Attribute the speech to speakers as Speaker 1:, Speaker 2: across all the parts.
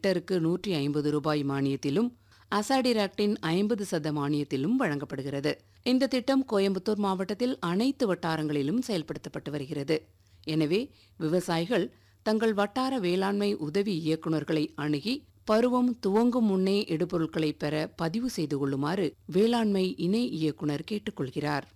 Speaker 1: ஹெக்டருக்கு நூற்றி ஐம்பது ரூபாய் மானியத்திலும் அசாடிராக்டின் ஐம்பது சத மானியத்திலும் வழங்கப்படுகிறது இந்த திட்டம் கோயம்புத்தூர் மாவட்டத்தில் அனைத்து வட்டாரங்களிலும் செயல்படுத்தப்பட்டு வருகிறது எனவே விவசாயிகள் தங்கள் வட்டார வேளாண்மை உதவி இயக்குநர்களை அணுகி பருவம் துவங்கும் முன்னே இடுபொருட்களை பெற பதிவு செய்து கொள்ளுமாறு வேளாண்மை இணை இயக்குனர் கேட்டுக்கொள்கிறார்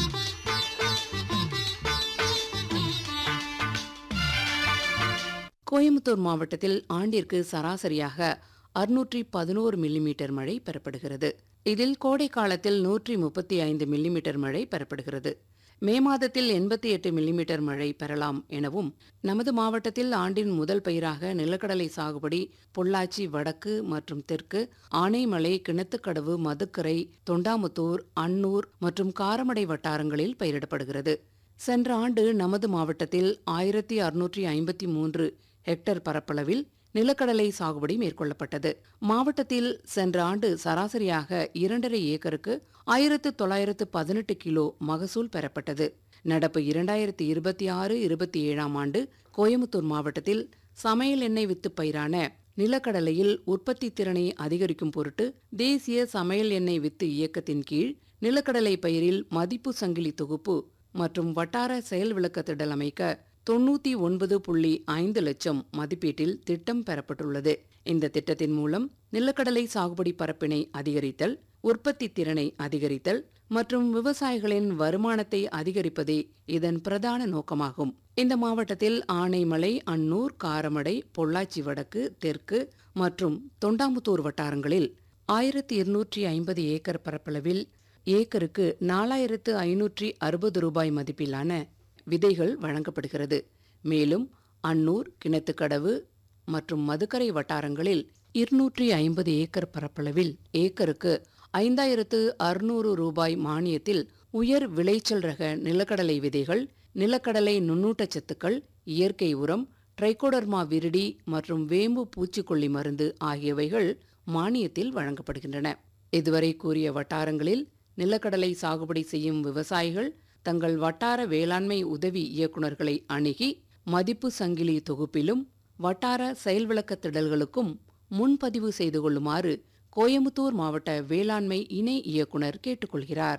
Speaker 1: கோயம்புத்தூர் மாவட்டத்தில் ஆண்டிற்கு சராசரியாக அறுநூற்றி பதினோரு மில்லிமீட்டர் மழை பெறப்படுகிறது இதில் கோடை காலத்தில் நூற்றி முப்பத்தி ஐந்து மில்லிமீட்டர் மழை பெறப்படுகிறது மே மாதத்தில் எண்பத்தி எட்டு மில்லிமீட்டர் மழை பெறலாம் எனவும் நமது மாவட்டத்தில் ஆண்டின் முதல் பயிராக நிலக்கடலை சாகுபடி பொள்ளாச்சி வடக்கு மற்றும் தெற்கு ஆனைமலை கிணத்துக்கடவு மதுக்கரை தொண்டாமுத்தூர் அன்னூர் மற்றும் காரமடை வட்டாரங்களில் பயிரிடப்படுகிறது சென்ற ஆண்டு நமது மாவட்டத்தில் ஆயிரத்தி அறுநூற்றி ஐம்பத்தி மூன்று ஹெக்டேர் பரப்பளவில் நிலக்கடலை சாகுபடி மேற்கொள்ளப்பட்டது மாவட்டத்தில் சென்ற ஆண்டு சராசரியாக இரண்டரை ஏக்கருக்கு ஆயிரத்து தொள்ளாயிரத்து பதினெட்டு கிலோ மகசூல் பெறப்பட்டது நடப்பு இரண்டாயிரத்தி இருபத்தி ஆறு இருபத்தி ஏழாம் ஆண்டு கோயமுத்தூர் மாவட்டத்தில் சமையல் எண்ணெய் வித்து பயிரான நிலக்கடலையில் உற்பத்தி திறனை அதிகரிக்கும் பொருட்டு தேசிய சமையல் எண்ணெய் வித்து இயக்கத்தின் கீழ் நிலக்கடலை பயிரில் மதிப்பு சங்கிலி தொகுப்பு மற்றும் வட்டார செயல் விளக்கத்திடல் அமைக்க தொண்ணூத்தி ஒன்பது புள்ளி ஐந்து லட்சம் மதிப்பீட்டில் திட்டம் பெறப்பட்டுள்ளது இந்த திட்டத்தின் மூலம் நிலக்கடலை சாகுபடி பரப்பினை அதிகரித்தல் உற்பத்தி திறனை அதிகரித்தல் மற்றும் விவசாயிகளின் வருமானத்தை அதிகரிப்பதே இதன் பிரதான நோக்கமாகும் இந்த மாவட்டத்தில் ஆனைமலை அன்னூர் காரமடை பொள்ளாச்சி வடக்கு தெற்கு மற்றும் தொண்டாமுத்தூர் வட்டாரங்களில் ஆயிரத்தி இருநூற்றி ஐம்பது ஏக்கர் பரப்பளவில் ஏக்கருக்கு நாலாயிரத்து ஐநூற்றி அறுபது ரூபாய் மதிப்பிலான விதைகள் வழங்கப்படுகிறது மேலும் அன்னூர் கிணத்துக்கடவு மற்றும் மதுக்கரை வட்டாரங்களில் இருநூற்றி ஐம்பது ஏக்கர் பரப்பளவில் ஏக்கருக்கு ஐந்தாயிரத்து அறுநூறு ரூபாய் மானியத்தில் உயர் விளைச்சல் ரக நிலக்கடலை விதைகள் நிலக்கடலை நுண்ணூட்டச்சத்துக்கள் இயற்கை உரம் ட்ரைகோடர்மா விரிடி மற்றும் வேம்பு பூச்சிக்கொல்லி மருந்து ஆகியவைகள் மானியத்தில் வழங்கப்படுகின்றன இதுவரை கூறிய வட்டாரங்களில் நிலக்கடலை சாகுபடி செய்யும் விவசாயிகள் தங்கள் வட்டார வேளாண்மை உதவி இயக்குநர்களை அணுகி மதிப்பு சங்கிலி தொகுப்பிலும் வட்டார செயல்விளக்க திடல்களுக்கும் முன்பதிவு செய்து கொள்ளுமாறு கோயமுத்தூர் மாவட்ட வேளாண்மை இணை இயக்குனர் கேட்டுக்கொள்கிறார்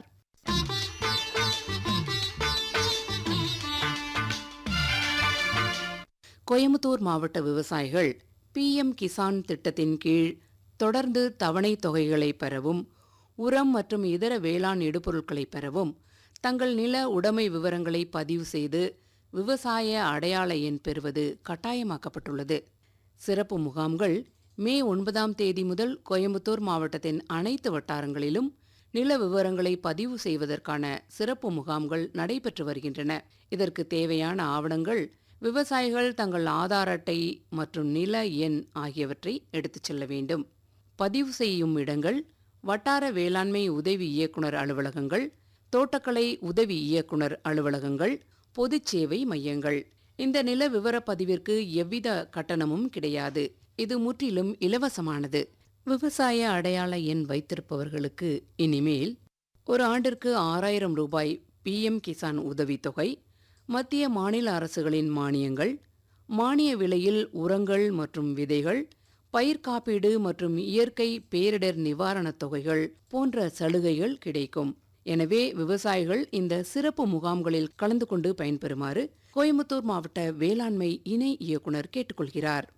Speaker 1: கோயமுத்தூர் மாவட்ட விவசாயிகள் பிஎம் கிசான் திட்டத்தின் கீழ் தொடர்ந்து தவணை தொகைகளை பெறவும் உரம் மற்றும் இதர வேளாண் இடுபொருட்களை பெறவும் தங்கள் நில உடைமை விவரங்களை பதிவு செய்து விவசாய அடையாள எண் பெறுவது கட்டாயமாக்கப்பட்டுள்ளது சிறப்பு முகாம்கள் மே ஒன்பதாம் தேதி முதல் கோயம்புத்தூர் மாவட்டத்தின் அனைத்து வட்டாரங்களிலும் நில விவரங்களை பதிவு செய்வதற்கான சிறப்பு முகாம்கள் நடைபெற்று வருகின்றன இதற்கு தேவையான ஆவணங்கள் விவசாயிகள் தங்கள் ஆதார் அட்டை மற்றும் நில எண் ஆகியவற்றை எடுத்துச் செல்ல வேண்டும் பதிவு செய்யும் இடங்கள் வட்டார வேளாண்மை உதவி இயக்குனர் அலுவலகங்கள் தோட்டக்கலை உதவி இயக்குனர் அலுவலகங்கள் பொதுச் சேவை மையங்கள் இந்த நில விவரப் பதிவிற்கு எவ்வித கட்டணமும் கிடையாது இது முற்றிலும் இலவசமானது விவசாய அடையாள எண் வைத்திருப்பவர்களுக்கு இனிமேல் ஒரு ஆண்டிற்கு ஆறாயிரம் ரூபாய் பிஎம் கிசான் உதவித்தொகை மத்திய மாநில அரசுகளின் மானியங்கள் மானிய விலையில் உரங்கள் மற்றும் விதைகள் பயிர் காப்பீடு மற்றும் இயற்கை பேரிடர் நிவாரணத் தொகைகள் போன்ற சலுகைகள் கிடைக்கும் எனவே விவசாயிகள் இந்த சிறப்பு முகாம்களில் கலந்து கொண்டு பயன்பெறுமாறு கோயம்புத்தூர் மாவட்ட வேளாண்மை இணை இயக்குனர் கேட்டுக்கொள்கிறார்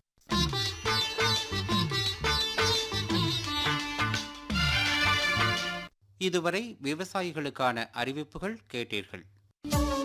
Speaker 2: இதுவரை விவசாயிகளுக்கான அறிவிப்புகள் கேட்டீர்கள்